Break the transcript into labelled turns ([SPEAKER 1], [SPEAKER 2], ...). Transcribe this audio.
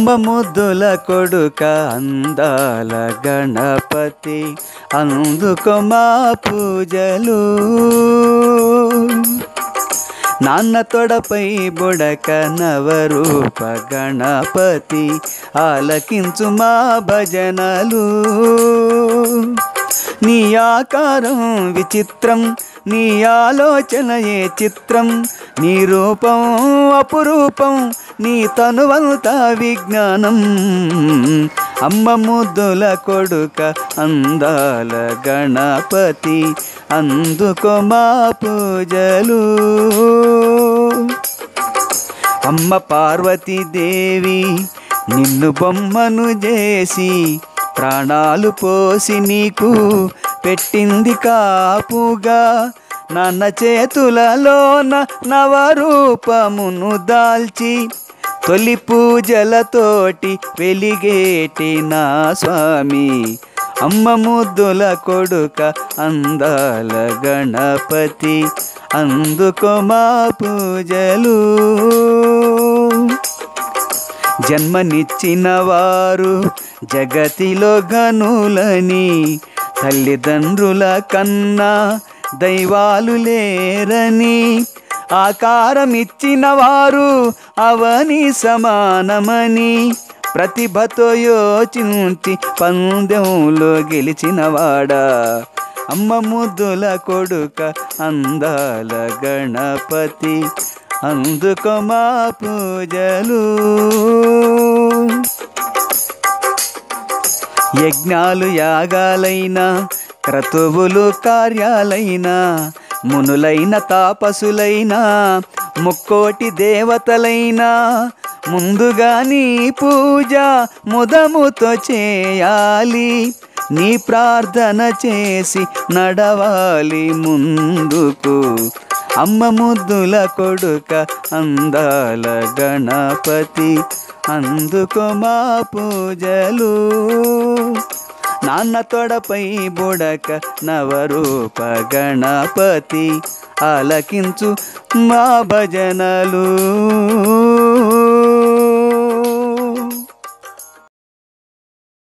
[SPEAKER 1] అమ్మ ముద్దుల కొడుక అందాల గణపతి అందుకో మా పూజలు నాన్న తొడపై బుడక నవరూప గణపతి ఆలకించు మా భజనలు నీ ఆకారం విచిత్రం నీ ఆలోచన ఏ చిత్రం నీ రూపం అపురూపం నీ తనువంతా విజ్ఞానం అమ్మ ముద్దుల కొడుక అందాల గణపతి అందుకో మా పూజలు అమ్మ పార్వతీదేవి నిన్ను బొమ్మను చేసి ప్రాణాలు పోసి నీకు పెట్టింది కాపుగా నాన్న చేతులలోన నవరూపమును దాల్చి తొలి పూజలతోటి వెలిగేటి నా స్వామి అమ్మ ముద్దుల కొడుక అందాల గణపతి అందుకో మా పూజలు జన్మనిచ్చిన వారు జగతిలో గనులని తల్లిదండ్రుల కన్నా దైవాలు లేరని ఆకారం ఇచ్చిన వారు అవని సమానమని ప్రతిభతో యోచించి పందెంలో గెలిచినవాడా అమ్మ ముద్దుల కొడుక అందాల గణపతి అందుకో మా పూజలు యజ్ఞాలు యాగాలైనా క్రతువులు కార్యాలైనా మునులైన తాపసులైనా ముక్కోటి దేవతలైనా ముందుగా నీ పూజ ముదముతో చేయాలి నీ ప్రార్థన చేసి నడవాలి ముందుకు అమ్మ ముద్దుల కొడుక అందాల గణపతి అందుకో మా పూజలు నాన్న తొడపై బుడక నవరూప గణపతి ఆలకించు మా భజనలు